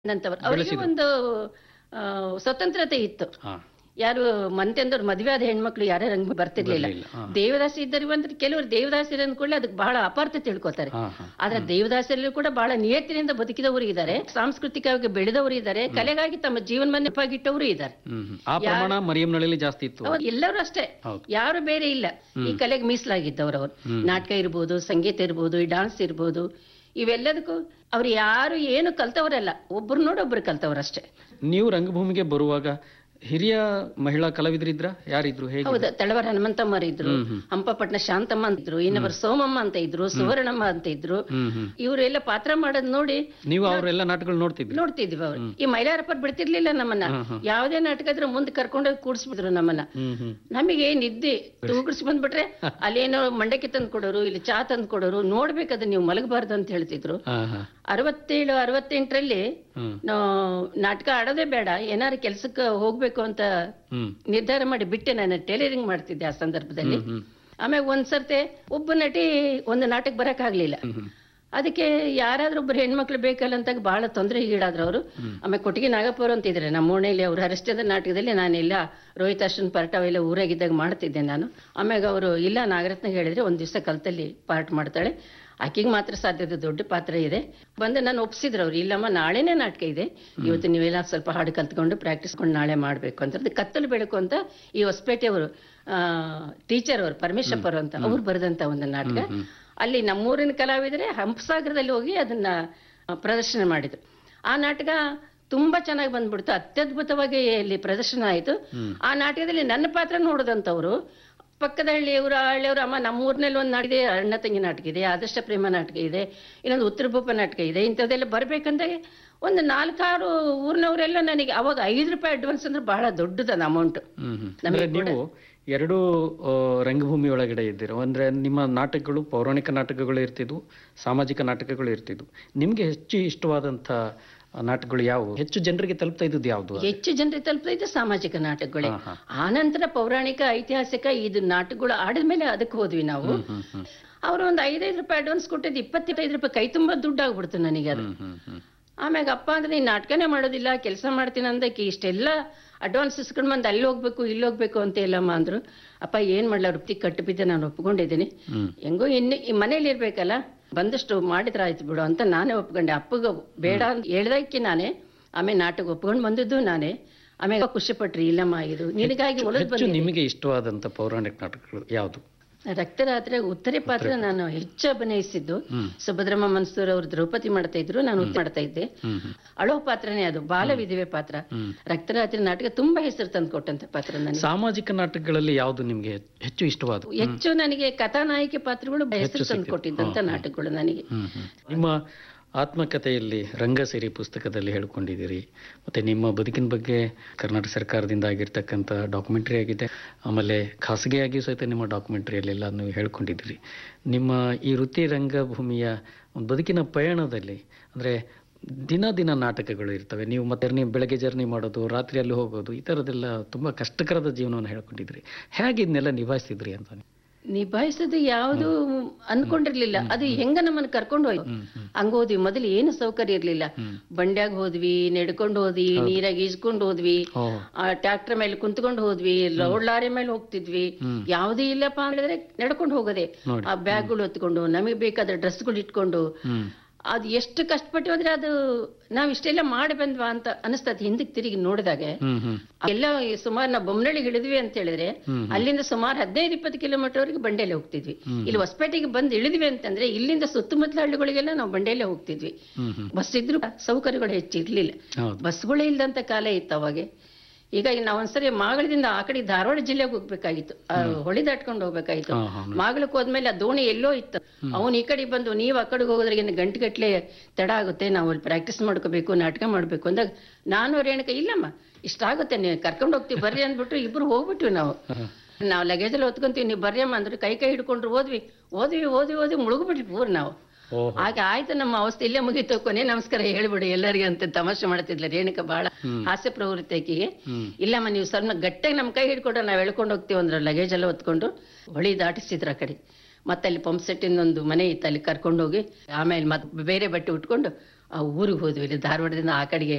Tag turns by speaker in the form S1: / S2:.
S1: ನಂತವರು ಅವರಿಗೆ ಒಂದು ಆ, ಸ್ವತಂತ್ರತೆ ಇತ್ತು
S2: ಹಾ
S1: ಯಾರು ಮಂತೆಂದವ್ರು ಮದುವೆ ಆದ ಹೆಣ್ಮಕ್ಳು ಯಾರೇ ರಂಗ ಬರ್ತಿರ್ಲಿಲ್ಲ
S2: ಬರ್ಲಿಲ್ಲ, ಹಾ.
S1: ದೇವದಾಸಿ ಇದ್ದರು ಅಂದ್ರೆ ಕೆಲವರು ದೇವದಾಸಿರು ಅಂದ್ಕೊಳ್ಳಿ ಅದಕ್ಕೆ ಬಹಳ ಅಪಾರ್ಥ ತಿಳ್ಕೊತಾರೆ
S2: ಹಾ ಹಾ
S1: ಆದ್ರೆ ದೇವದಾಸರಲ್ಲೂ ಕೂಡ ಬಹಳ ನಿಯತ್ತಿನಿಂದ ಬದುಕಿದವರು ಇದ್ದಾರೆ ಸಾಂಸ್ಕೃತಿಕವಾಗಿ ಬೆಳೆದವರು ಇದ್ದಾರೆ ಕಲೆಗಾಗಿ ತಮ್ಮ ಜೀವನವನ್ನು ನೆಪಾಗಿಟ್ಟವರು ಇದ್ದಾರೆ
S2: ಹ್ಮ್ ಹ್ಮ್. ಆ ಪ್ರಮಾಣ ಮರಿಯಂನಳ್ಳಿಲಿ ಜಾಸ್ತಿ ಇತ್ತು
S1: ಅವ್ರು ಎಲ್ಲರೂ ಅಷ್ಟೇ
S2: ಹೌದು.
S1: ಯಾರು ಬೇರೆ ಇಲ್ಲ ಈ ಕಲೆಗೆ ಮೀಸಲಾಗಿದ್ದವರು ಅವರು ನಾಟಕ ಇರ್ಬೋದು ಸಂಗೀತ ಇರ್ಬೋದು ಈ ಡಾನ್ಸ್ ಇರ್ಬೋದು ಇವೆಲ್ಲದಕ್ಕೂ ಅವ್ರು ಯಾರು ಏನು ಕಲ್ತವರಲ್ಲ ಒಬ್ರು ನೋಡಿ ಒಬ್ರು ಕಲ್ತವ್ರಷ್ಟೇ
S2: ನೀವು ರಂಗಭೂಮಿಗೆ ಬರುವಾಗ ಹಿರಿಯ ಮಹಿಳಾ ಕಲಾವಿದರಿದ್ರ ಯಾರಿದ್ರು ಹೇಗೆ
S1: ಹೌದು ತಳವರ ಹನುಮಂತಮ್ಮರು ಇದ್ರು ಹಂಪಪಟ್ನ ಶಾಂತಮ್ಮ ಅಂತ ಇದ್ರು ಇನ್ನೊಬ್ಬರು ಸೋಮಮ್ಮ ಅಂತ ಇದ್ರು ಸುವರ್ಣಮ್ಮ ಅಂತ ಇದ್ರು
S2: ಹ್ಮ್ ಹ್ಮ್
S1: ಇವರೆಲ್ಲ ಪಾತ್ರ ಮಾಡೋದ್ ನೋಡಿ
S2: ನೀವು ಅವರೆಲ್ಲ ನಾಟಕಗಳು ನೋಡ್ತಿದ್ರಿ
S1: ನೋಡ್ತಿದ್ವಿ ಅವ್ರು ಈ ಮೈಲಾರಪ್ಪರ್ ಬಿಡ್ತಿರ್ಲಿಲ್ಲ ನಮ್ಮನ್ನ ಯಾವ್ದೇ ನಾಟಕ ಇದ್ರೆ ಮುಂದೆ ಕರ್ಕೊಂಡೋಗಿ ಕೂಡ್ಸ್ಬಿಟ್ರು ನಮ್ಮನ್ನ
S2: ಹ್ಮ್ ಹ್ಮ್
S1: ನಮಗೆ ನಿದ್ದೆ ತೂಗಿಡ್ಸಿ ಬಂದ್ಬಿಟ್ರೆ ಅಲ್ಲೇನೋ ಮಂಡಕ್ಕಿ ತಂದು ಕೊಡೋರು ಇಲ್ಲಿ ಚಾ ತಂದು ಕೊಡೋರು ನೋಡ್ಬೇಕದ ನೀವು ಮಲಗಬಾರ್ದು ಅಂತ ಹೇಳ್ತಿದ್ರು
S2: ಹಾ ಹಾ
S1: ಅರವತ್ತೇಳು ಅರವತ್ತೆಂಟರಲ್ಲಿ
S2: ಹ್ಮ್
S1: ನಾವು ನಾಟಕ ಆಡೋದೇ ಬೇಡ ಏನಾರು ಕೆಲ್ಸಕ್ಕೆ ಹೋಗ್ಬೇಕು ಅಂತ
S2: ಹ್ಮ್
S1: ನಿರ್ಧಾರ ಮಾಡಿ ಬಿಟ್ಟೆ ನಾನು ಟೈಲರಿಂಗ್ ಮಾಡ್ತಿದ್ದೆ ಆ ಸಂದರ್ಭದಲ್ಲಿ
S2: ಹ್ಮ್
S1: ಆಮೇಲೆ ಒಂದ್ ಸರ್ತೆ ಒಬ್ಬ ನಟಿ ಒಂದು ನಾಟಕ ಬರಕ್ ಆಗ್ಲಿಲ್ಲ
S2: ಹ್ಮ್
S1: ಅದಕ್ಕೆ ಯಾರಾದ್ರೂ ಒಬ್ರು ಹೆಣ್ಮಕ್ಳು ಬೇಕಲ್ಲ ಅಂತ ಬಹಳ ತೊಂದರೆ ಈಡಾದ್ರು ಅವರು ಆಮೇಲೆ ಕೊಟ್ಟಿಗೆ ನಾಗಪ್ಪರು ಅಂತ ಇದ್ರೆ ನಮ್ಮ ಓಣೆಯಲ್ಲಿ ಅವ್ರು ಹರಿಷ್ಟದ ನಾಟಕದಲ್ಲಿ ನಾನೆಲ್ಲ ರೋಹಿತ್ ಅಶ್ವನ್ ಪಾರ್ಟ್ ಅವೆಲ್ಲ ಊರಾಗಿದ್ದಾಗ ಮಾಡ್ತಿದ್ದೆ ನಾನು ಆಮ್ಯಾಗ ಅವರು ಇಲ್ಲ ನಾಗರತ್ನ ಹೇಳಿದ್ರೆ ಒಂದ್ ದಿವಸ ಕಲ್ತಲ್ಲಿ ಪಾರ್ಟ್ ಮಾಡ್ತಾಳೆ ಆಕಿಗೆ ಮಾತ್ರ ಸಾಧ್ಯತೆ ದೊಡ್ಡ ಪಾತ್ರ ಇದೆ ಬಂದು ನಾನು ಒಪ್ಸಿದ್ರು ಅವ್ರು ಇಲ್ಲಮ್ಮ ನಾಳೆನೇ ನಾಟಕ ಇದೆ ಇವತ್ತು ನೀವೆಲ್ಲ ಸ್ವಲ್ಪ ಹಾಡು ಕಲ್ತ್ಕೊಂಡು ಪ್ರಾಕ್ಟೀಸ್ ಕೊಂಡು ನಾಳೆ ಮಾಡ್ಬೇಕು ಅಂತ ಅದು ಕತ್ತಲು ಬೆಳಕು ಅಂತ ಈ ಹೊಸಪೇಟೆ ಅವರು ಟೀಚರ್ ಅವರು ಪರಮೇಶ್ವರ್ ಅಂತ ಅವ್ರು ಬರೆದಂತ ಒಂದು ನಾಟಕ ಅಲ್ಲಿ ನಮ್ಮೂರಿನ ಕಲಾವಿದರೆ ಹಂಪಸಾಗರದಲ್ಲಿ ಹೋಗಿ ಅದನ್ನ ಆ, ಪ್ರದರ್ಶನ ಮಾಡಿದ್ರು ಆ ನಾಟಕ ತುಂಬಾ ಚೆನ್ನಾಗಿ ಬಂದ್ಬಿಡ್ತು ಅತ್ಯದ್ಭುತವಾಗಿ ಅಲ್ಲಿ ಪ್ರದರ್ಶನ ಆಯ್ತು ಆ ನಾಟಕದಲ್ಲಿ ನನ್ನ ಪಾತ್ರ ನೋಡಿದಂಥವ್ರು ಪಕ್ಕದ ಹಳ್ಳಿಯವರು ಆ ಹಳ್ಳಿಯವರು ಅಮ್ಮ ನಮ್ಮ ಊರಿನಲ್ಲಿ ಒಂದು ನಾಟಕ ಇದೆ ಅಣ್ಣ ತಂಗಿ ನಾಟಕ ಇದೆ ಆದರ್ಶ ಪ್ರೇಮ ನಾಟಕ ಇದೆ ಇನ್ನೊಂದು ಉತ್ತರ ಭೂಪ ನಾಟಕ ಇದೆ ಇಂಥದ್ದೆಲ್ಲ ಬರ್ಬೇಕಂದ್ರೆ ಒಂದು ನಾಲ್ಕಾರು ಊರಿನವರೆಲ್ಲ ನನಗೆ ಅವಾಗ ಐದು ರೂಪಾಯಿ ಅಡ್ವಾನ್ಸ್ ಅಂದ್ರೆ ಬಹಳ ದೊಡ್ಡದದ ಅಮೌಂಟ್
S2: ಹ್ಮ್ ಹ್ಮ್. ಅಂದ್ರೆ ನೀವು ಎರಡು ಆ, ರಂಗಭೂಮಿ ಒಳಗಡೆ ಇದ್ದೀರ ಅಂದ್ರೆ ನಿಮ್ಮ ನಾಟಕಗಳು ಪೌರಾಣಿಕ ನಾಟಕಗಳು ಇರ್ತಿದ್ವು ಸಾಮಾಜಿಕ ನಾಟಕಗಳು ಇರ್ತಿದ್ವು ನಿಮ್ಗೆ ಹೆಚ್ಚು ಇಷ್ಟವಾದಂತ ನಾಟಕಗಳು ಯಾವುವು ಹೆಚ್ಚು ಜನರಿಗೆ ತಲುಪ್ತಾ ಇದ್ದದ್ದು ಯಾವುದು
S1: ಹೆಚ್ಚು ಜನರಿಗೆ ತಲುಪ್ತಾ ಇದ್ದ ಸಾಮಾಜಿಕ ನಾಟಕಗಳೇ
S2: ಹಾ, ಹಾ.
S1: ಆ ನಂತರ ಪೌರಾಣಿಕ ಐತಿಹಾಸಿಕ ಇದು ನಾಟಕಗಳು ಆಡಿದ್ಮೇಲೆ ಅದಕ್ಕೆ ಹೋದ್ವಿ ನಾವು
S2: ಹ್ಮ್ ಹ್ಮ್
S1: ಅವ್ರು ಒಂದು ಐದೈದು ರೂಪಾಯಿ ಅಡ್ವಾನ್ಸ್ ಕೊಟ್ಟಿದ್ದು ಇಪ್ಪತ್ತೈದು ರೂಪಾಯಿ ಕೈ ತುಂಬಾ ದುಡ್ಡು ಆಗ್ಬಿಡ್ತು ನನಗೆ ಅದು
S2: ಹ್ಮ್ ಹ್ಮ್ ಹ್ಮ್
S1: ಆಮ್ಯಾಗ ಅಪ್ಪ ಅಂದ್ರೆ ನೀನ್ ನಾಟಕನೇ ಮಾಡೋದಿಲ್ಲ ಕೆಲಸ ಮಾಡ್ತೀನಿ ಅಂದಕ್ಕೆ ಇಷ್ಟೆಲ್ಲ ಅಡ್ವಾನ್ಸ್ ಇಸ್ಕೊಂಡ್ ಬಂದು ಅಲ್ಲಿ ಹೋಗ್ಬೇಕು ಇಲ್ಲಿ ಹೋಗ್ಬೇಕು ಅಂತ ಎಲ್ಲಮ್ಮ ಅಂದ್ರು ಅಪ್ಪ ಏನ್ ಮಾಡ್ಲ ವೃತ್ತಿ ಕಟ್ಟು ಬಿದ್ದೆ ನಾನು ಒಪ್ಕೊಂಡಿದ್ದೀನಿ
S2: ಹ್ಮ್.
S1: ಹೆಂಗೋ ಇನ್ನು ಈ ಮನೇಲಿ ಇರ್ಬೇಕಲ್ಲ ಬಂದಷ್ಟು ಮಾಡಿದ್ರ ಆಯ್ತು ಬಿಡು ಅಂತ ನಾನೇ ಒಪ್ಕೊಂಡೆ ಅಪ್ಪಗ ಬೇಡ ಅಂತ ಹೇಳ್ದಕ್ಕೆ ನಾನೇ ಆಮೇಲೆ ನಾಟಕ ಒಪ್ಕೊಂಡು ಬಂದಿದ್ದು ನಾನೇ ಆಮೇಲೆ ಖುಷಿ ಪಟ್ರಿ ಇಲ್ಲಮ್ಮ ಇದು ನಿನಗಾಗಿ ಒಳದ್
S2: ಹೆಚ್ಚು ನಿಮಗೆ ಇಷ್ಟವಾದಂತ ಪೌರಾಣಿಕ ನಾಟಕಗಳು ಯಾವುದು
S1: ರಕ್ತರಾತ್ರೆ ಉತ್ತರೆ ಪಾತ್ರ ನಾನು ಹೆಚ್ಚು ಅಭಿನಯಿಸಿದ್ದು ಸುಭದ್ರಮ್ಮ ಮನ್ಸೂರ್ ಅವರು ದ್ರೌಪದಿ ಮಾಡ್ತಾ ಇದ್ರು ನಾನು ಉತ್ತರ ಮಾಡ್ತಾ ಇದ್ದೆ
S2: ಹ್ಮ್ ಹ್ಮ್
S1: ಅಳೋ ಪಾತ್ರನೇ ಅದು ಬಾಲ ವಿಧವೆ ಪಾತ್ರ ರಕ್ತರಾತ್ರಿ ನಾಟಕ ತುಂಬಾ ಹೆಸರು ತಂದು ಕೊಟ್ಟಂತ ಪಾತ್ರ ನನಗೆ
S2: ಸಾಮಾಜಿಕ ನಾಟಕಗಳಲ್ಲಿ ಯಾವುದು ನಿಮ್ಗೆ ಹೆಚ್ಚು ಇಷ್ಟವಾದ
S1: ಹೆಚ್ಚು ನನಗೆ ಕಥಾನಾಯಕಿ ಪಾತ್ರಗಳು ಹೆಸರು ತಂದು ಕೊಟ್ಟಿದ್ದಂತ ನಾಟಕಗಳು ನನಗೆ
S2: ಹ್ಮ್ ಹ್ಮ್. ನಿಮ್ಮ ಆತ್ಮಕಥೆಯಲ್ಲಿ ರಂಗಸಿರಿ ಪುಸ್ತಕದಲ್ಲಿ ಹೇಳ್ಕೊಂಡಿದ್ದೀರಿ ಮತ್ತೆ ನಿಮ್ಮ ಬದುಕಿನ ಬಗ್ಗೆ ಕರ್ನಾಟಕ ಸರ್ಕಾರದಿಂದ ಆಗಿರ್ತಕ್ಕಂಥ ಡಾಕ್ಯುಮೆಂಟ್ರಿ ಆಗಿದೆ ಆಮೇಲೆ ಖಾಸಗಿಯಾಗಿಯೂ ಸಹಿತ ನಿಮ್ಮ ಡಾಕ್ಯುಮೆಂಟ್ರಿಯಲ್ಲೆಲ್ಲ ನೀವು ಹೇಳ್ಕೊಂಡಿದ್ದೀರಿ ನಿಮ್ಮ ಈ ವೃತ್ತಿ ರಂಗಭೂಮಿಯ ಒಂದು ಬದುಕಿನ ಪಯಣದಲ್ಲಿ ಅಂದರೆ ದಿನ ದಿನ ನಾಟಕಗಳು ಇರ್ತವೆ ನೀವು ಮತ್ತೆ ನೀವು ಬೆಳಗ್ಗೆ ಜರ್ನಿ ಮಾಡೋದು ರಾತ್ರಿಯಲ್ಲಿ ಹೋಗೋದು ಈ ಥರದ್ದೆಲ್ಲ ತುಂಬ ಕಷ್ಟಕರದ ಜೀವನವನ್ನು ಹೇಳ್ಕೊಂಡಿದ್ರಿ ಹೇಗೆ ಇದನ್ನೆಲ್ಲ ನಿಭಾಯಿಸ್ತಿದ್ರಿ ಅಂತ
S1: ನಿಭಾಯಿಸೋದು ಯಾವುದು ಅನ್ಕೊಂಡಿರ್ಲಿಲ್ಲ ಅದು ಹೆಂಗ ನಮ್ಮನ್ನ ಕರ್ಕೊಂಡು ಹೋಯ್ತು ಹಂಗ ಹೋದ್ವಿ ಮೊದಲು ಏನು ಸೌಕರ್ಯ ಇರ್ಲಿಲ್ಲ ಬಂಡ್ಯಾಗ ಹೋದ್ವಿ ನಡ್ಕೊಂಡು ಹೋದ್ವಿ ನೀರಾಗ ಈಜ್ಕೊಂಡು ಹೋದ್ವಿ
S2: ಓ
S1: ಆ ಟ್ರ್ಯಾಕ್ಟರ್ ಮೇಲೆ ಕುಂತ್ಕೊಂಡು ಹೋದ್ವಿ ರೋಡ್ ಲಾರಿ ಮೇಲೆ ಹೋಗ್ತಿದ್ವಿ ಯಾವುದೇ ಇಲ್ಲಪ್ಪ ಹೇಳಿದ್ರೆ ನಡ್ಕೊಂಡು ಹೋಗೋದೆ
S2: ನೋಡಿ.
S1: ಆ ಬ್ಯಾಗ್ಗಳು ಹೊತ್ಕೊಂಡು ನಮಗೆ ಬೇಕಾದ ಡ್ರೆಸ್ಗಳು ಇಟ್ಕೊಂಡು
S2: ಹ್ಮ್
S1: ಅದು ಎಷ್ಟು ಕಷ್ಟಪಟ್ಟು ಹೋದ್ರೆ ಅದು ನಾವ್ ಇಷ್ಟೆಲ್ಲ ಮಾಡಿ ಬಂದ್ವಾ ಅಂತ ಅನಿಸ್ತದೆ ಹಿಂದಕ್ಕೆ ತಿರುಗಿ ನೋಡಿದಾಗ
S2: ಹ್ಮ್ ಹ್ಮ್
S1: ಎಲ್ಲ ಸುಮಾರು ನಾವು ಬೊಮ್ಮನಳ್ಳಿಗೆ ಇಳಿದ್ವಿ ಅಂತ ಹೇಳಿದ್ರೆ ಅಲ್ಲಿಂದ ಸುಮಾರು ಹದಿನೈದು ಇಪ್ಪತ್ತು ಕಿಲೋಮೀಟರ್ ವರೆಗೆ ಬಂಡೆಲೆ ಹೋಗ್ತಿದ್ವಿ ಇಲ್ಲಿ ಹೊಸಪೇಟೆಗೆ ಬಂದು ಇಳಿದ್ವಿ ಅಂತಂದ್ರೆ ಇಲ್ಲಿಂದ ಸುತ್ತಮುತ್ತಲ ಹಳ್ಳಿಗಳಿಗೆಲ್ಲ ನಾವು ಬಂಡೆಲೆ ಹೋಗ್ತಿದ್ವಿ
S2: ಹ್ಮ್ ಹ್ಮ್
S1: ಬಸ್ ಇದ್ರು ಸೌಕರ್ಯಗಳು ಹೆಚ್ಚಿರ್ಲಿಲ್ಲ
S2: ಹೌದು
S1: ಬಸ್ಗಳೇ ಇಲ್ದಂತ ಕಾಲ ಇತ್ತು ಅವಾಗೆ ಈಗ ನಾವು ಒಂದ್ಸರಿ ಮಾಗಳದಿಂದ ಆ ಕಡೆ ಧಾರವಾಡ ಜಿಲ್ಲೆಗೆ ಹೋಗ್ಬೇಕಾಗಿತ್ತು ಆ ಹೊಳಿ ದಾಟ್ಕೊಂಡು ಹೋಗ್ಬೇಕಾಗಿತ್ತು
S2: ಹಾ ಹಾ
S1: ಮಾಗಳಕ್ಕೆ ಹೋದ್ಮೇಲೆ ಆ ದೋಣಿ ಎಲ್ಲೋ ಇತ್ತು ಅವನು ಈ ಕಡೆ ಬಂದು ನೀವು ಆ ಕಡೆಗೆ ಹೋಗೋದ್ರಿಗೆ ಗಂಟೆಗಟ್ಲೆ ತಡ ಆಗುತ್ತೆ ನಾವು ಅಲ್ಲಿ ಪ್ರಾಕ್ಟೀಸ್ ಮಾಡ್ಕೋಬೇಕು ನಾಟಕ ಮಾಡ್ಬೇಕು ಅಂದಾಗ ನಾನು ರೇಣುಕ ಇಲ್ಲಮ್ಮ ಇಷ್ಟಾಗುತ್ತೆ ನೀವು ಕರ್ಕೊಂಡು ಹೋಗ್ತೀವಿ ಬರ್ರಿ ಅಂದ್ಬಿಟ್ಟು ಇಬ್ರು ಹೋಗ್ಬಿಟ್ವಿ ನಾವು ನಾವು ಲಗೇಜಲ್ಲಿ ಹೊತ್ಕೊಂತೀವಿ ನೀವು ಬರ್ರಿ ಅಮ್ಮ ಅಂದ್ರೆ ಕೈ ಕೈ ಹಿಡ್ಕೊಂಡ್ರು ಹೋದ್ವಿ ಓದ್ವಿ ಓದ್ವಿ ಓದ್ವಿ ಮುಳುಗ್ಬಿಟ್ವಿ ಪೂರ್ ನಾವು
S2: ಓಹೋ
S1: ಆಗ ಆಯ್ತು ನಮ್ಮ ಅವಸ್ಥೆ ಇಲ್ಲೇ ಮುಗೀತು ಕೊನೆ ನಮಸ್ಕಾರ ಹೇಳ್ಬಿಡಿ ಎಲ್ಲರಿಗೆ ಅಂತ ತಮಾಷೆ ಮಾಡ್ತಿದ್ಲ ರೇಣುಕ ಬಹಳ ಹಾಸ್ಯ ಪ್ರವೃತ್ತಿ ಆಕಿಗೆ ಇಲ್ಲಮ್ಮ ನೀವು ಸ್ವಲ್ಪ ಗಟ್ಟಿಯಾಗಿ ನಮ್ಮ ಕೈ ಹಿಡ್ಕೊಂಡು ನಾವು ಎಳ್ಕೊಂಡು ಹೋಗ್ತೀವಿ ಅಂದ್ರೆ ಲಗೇಜ್ ಎಲ್ಲ ಹೊತ್ಕೊಂಡು ಹೊಳಿ ದಾಟಿಸಿದ್ರು ಆ ಕಡೆ ಮತ್ತೆ ಅಲ್ಲಿ ಪಂಪ್ ಸೆಟ್ಟಿಂದ ಒಂದು ಮನೆ ಇತ್ತು ಅಲ್ಲಿ ಕರ್ಕೊಂಡು ಹೋಗಿ ಆಮೇಲೆ ಮತ್ತೆ ಬೇರೆ ಬಟ್ಟೆ ಉಟ್ಕೊಂಡು ಆ ಊರಿಗೆ ಹೋದ್ವಿ ಇಲ್ಲಿ ಧಾರವಾಡದಿಂದ ಆ ಕಡೆಗೆ